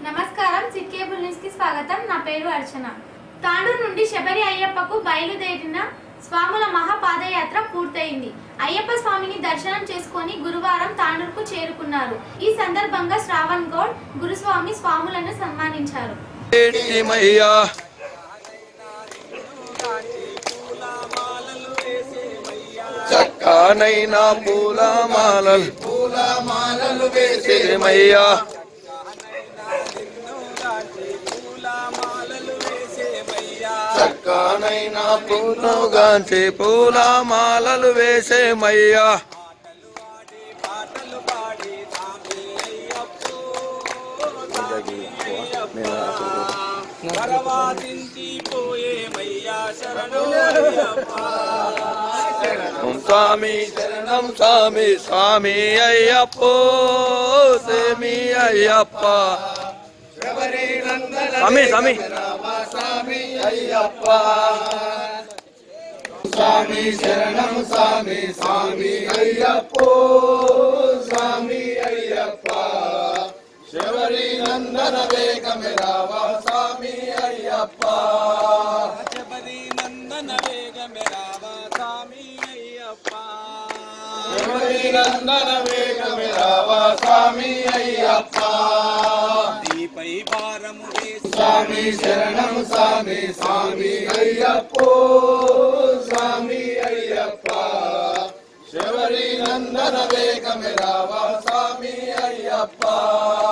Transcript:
నమస్కారం సిక్కేబుల్ న్యూస్ కి స్వాగతం నా పేరు అర్చన తాండూరు నుండి శబరి అయ్యప్పకు బయలుదేరిన స్వాముల మహాపాదయాత్ర పూర్తయింది అయ్యప్ప స్వామిని దర్శనం చేసుకొని గురువారం తాండూరుకు చేరుకున్నారు ఈ సందర్భంగా శ్రావణ్ గౌడ్ గురుస్వామి స్వాములను సన్మానించారు ఏంటిమయ్యా చక్కనైనా పూలమాలలు పూలమాలలు వేసేమయ్యా చక్కనైనా పూలుగాంచి పూలమాలలు వేసేమయ్యా స్వామి శరణం స్వామి స్వామి అయ్యప్పో సేమి అయ్యప్ప స్వామి స్వామి స్వామి అయ్యప్ప స్వామి శరణం స్వామి స్వామి అయ్యప్పో స్వామి అయ్యప్ప శబరి నందన వేగమే రావా స్వామి అయ్యప్ప శబరి నందన వేగమే రావా స్వామి అయ్యప్ప శబరి నందన వేగమే రావా స్వామి అయ్యప్ప నీపై భారము వేసి స్వామి శరణం స్వామి స్వామి అయ్యప్పో స్వామి అయ్యప్ప శబరి నందన వేగమే రావా స్వామి అయ్యప్ప